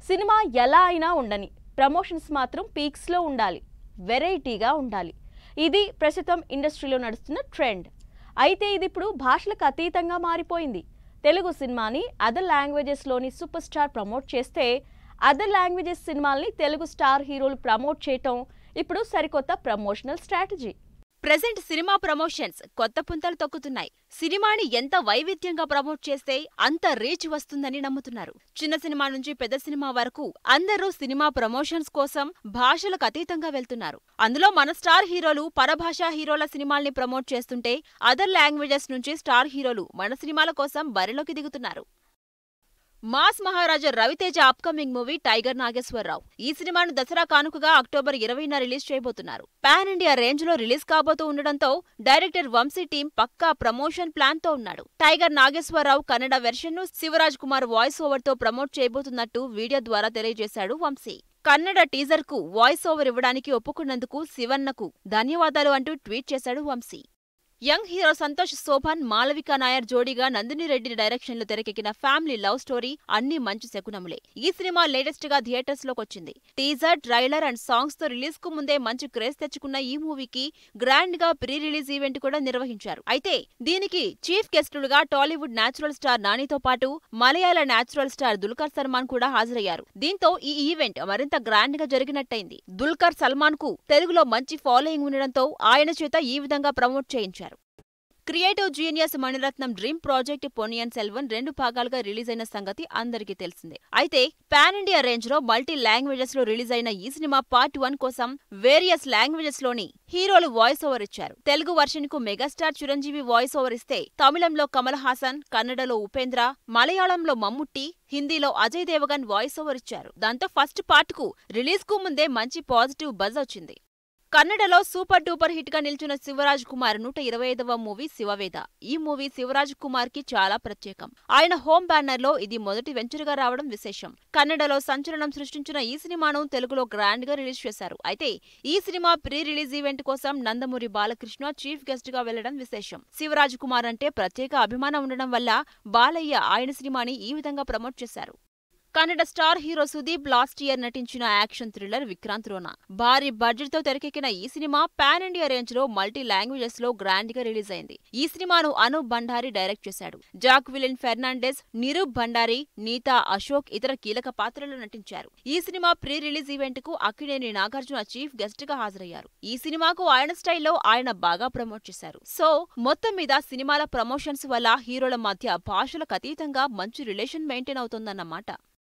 cinema ఎలా అయినా ఉండని ప్రమోషన్స్ మాత్రం పీక్స్లో ఉండాలి వెరైటీగా ఉండాలి ఇది ప్రస్తుతం ఇండస్ట్రీలో నడుస్తున్న ట్రెండ్ అయితే ఇది ఇప్పుడు భాషలకు అతీతంగా మారిపోయింది తెలుగు సినిమాని అదర్ లాంగ్వేజెస్లోని సూపర్ స్టార్ ప్రమోట్ చేస్తే అదర్ లాంగ్వేజెస్ సినిమాల్ని తెలుగు స్టార్ హీరోలు ప్రమోట్ చేయటం ఇప్పుడు సరికొత్త promotional strategy present cinema promotions కొత్త పుంతలు తొక్కుతున్నాయి సినిమాని ఎంత వైవిధ్యంగా ప్రమోట్ చేస్తే అంత రీచ్ వస్తుందని నమ్ముతున్నారు చిన్న సినిమా నుంచి పెద్ద సినిమా వరకు అందరూ సినిమా ప్రమోషన్స్ కోసం భాషలకు అతీతంగా వెళ్తున్నారు అందులో మన స్టార్ హీరోలు పరభాషా హీరోల సినిమాల్ని ప్రమోట్ చేస్తుంటే అదర్ లాంగ్వేజెస్ నుంచి స్టార్ హీరోలు మన సినిమాల కోసం బరిలోకి దిగుతున్నారు mass Maharaja Ravi Teja upcoming movie Tiger Nageswara Rao ఈ సినిమాను దసరా కానుకగా అక్టోబర్ ఇరవైన రిలీజ్ చేయబోతున్నారు పాన్ ఇండియా రేంజ్ లో రిలీజ్ కాబోతూ ఉండడంతో డైరెక్టర్ వంశీ టీం పక్కా ప్రమోషన్ ప్లాన్ తో ఉన్నాడు టైగర్ నాగేశ్వరరావు కన్నడ వెర్షన్ ను శివరాజ్ కుమార్ వాయిస్ ఓవర్ తో ప్రమోట్ చేయబోతున్నట్టు వీడియో ద్వారా తెలియజేశాడు వంశీ కన్నడ టీజర్ కు వాయిస్ ఓవర్ ఇవ్వడానికి ఒప్పుకున్నందుకు శివన్నకు ధన్యవాదాలు అంటూ ట్వీట్ చేశాడు వంశీ యంగ్ హీరో సంతోష్ శోభన్ మాలవిక నాయర్ జోడీగా నందిని రెడ్డి డైరెక్షన్ లో తెరకెక్కిన ఫ్యామిలీ లవ్ స్టోరీ అన్ని మంచి శకునములే ఈ సినిమా లేటెస్ట్ గా థియేటర్స్ లోకి వచ్చింది టీజర్ ట్రైలర్ అండ్ సాంగ్స్ తో రిలీజ్ కు ముందే మంచి క్రేజ్ తెచ్చుకున్న ఈ మూవీకి గ్రాండ్ గా ప్రీ రిలీజ్ ఈవెంట్ కూడా నిర్వహించారు అయితే దీనికి చీఫ్ గెస్టులుగా టాలీవుడ్ నేచురల్ స్టార్ నానితో పాటు మలయాళ నేచురల్ స్టార్ దుల్కర్ సల్మాన్ కూడా హాజరయ్యారు దీంతో ఈ ఈవెంట్ మరింత గ్రాండ్ గా జరిగినట్టయింది దుల్కర్ సల్మాన్ కు తెలుగులో మంచి ఫాలోయింగ్ ఉండడంతో ఆయన చేత ఈ విధంగా ప్రమోట్ చేయించారు creative genius Maniratnam dream project Ponniyin Selvan రెండు భాగాలుగా రిలీజ్ అయిన సంగతి అందరికీ తెలిసిందే అయితే పాన్ ఇండియా రేంజ్ లో మల్టీ లాంగ్వేజెస్ లో రిలీజ్ అయిన ఈ సినిమా పార్ట్ వన్ కోసం వేరియస్ లాంగ్వేజెస్ లోని హీరోలు వాయిస్ ఓవర్ ఇచ్చారు తెలుగు వర్షన్ కు మెగాస్టార్ చిరంజీవి వాయిస్ ఓవర్ ఇస్తే తమిళంలో కమల్ హాసన్ కన్నడలో ఉపేంద్ర మలయాళంలో మమ్ముట్టి హిందీలో అజయ్ దేవగన్ వాయిస్ ఓవర్ ఇచ్చారు దాంతో ఫస్ట్ పార్ట్ కు రిలీజ్ కు ముందే మంచి పాజిటివ్ బజ్ వచ్చింది కన్నడలో సూపర్ డూపర్ హిట్ గా నిలిచిన శివరాజ్ కుమార్ నూట ఇరవై ఐదవ మూవీ శివవేద ఈ మూవీ శివరాజ్ కుమార్ కి చాలా ప్రత్యేకం ఆయన హోమ్ బ్యానర్ లో ఇది మొదటి వెంచర్ గా రావడం విశేషం కన్నడలో సంచలనం సృష్టించిన ఈ సినిమాను తెలుగులో గ్రాండ్ గా రిలీజ్ చేశారు అయితే ఈ సినిమా ప్రీ రిలీజ్ ఈవెంట్ కోసం నందమూరి బాలకృష్ణ చీఫ్ గెస్ట్ గా వెళ్లడం విశేషం శివరాజ్ కుమార్ అంటే ప్రత్యేక అభిమానం ఉండడం వల్ల బాలయ్య ఆయన సినిమాని ఈ విధంగా ప్రమోట్ చేశారు Kannada star hero Sudeep last year నటించిన యాక్షన్ థ్రిల్లర్ విక్రాంత్ రోనా భారీ బడ్జెట్ తో తెరకెక్కిన ఈ సినిమా పాన్ ఇండియా రేంజ్ లో మల్టీ లాంగ్వేజెస్ లో గ్రాండ్ గా రిలీజ్ అయింది ఈ సినిమాను అనూప్ భండారి డైరెక్ట్ చేశాడు Jacqueline Fernandez Nirup Bhandari Neetha Ashok ఇతర కీలక పాత్రలు నటించారు ఈ సినిమా ప్రీ రిలీజ్ ఈవెంట్ కు అక్కినేని నాగార్జున చీఫ్ గెస్ట్ గా హాజరయ్యారు ఈ సినిమాకు ఆయన స్టైల్లో ఆయన బాగా ప్రమోట్ చేశారు సో మొత్తం మీద సినిమాల ప్రమోషన్స్ వల్ల హీరోల మధ్య భాషలకు అతీతంగా మంచి రిలేషన్ మెయింటైన్ అవుతోందన్నమాట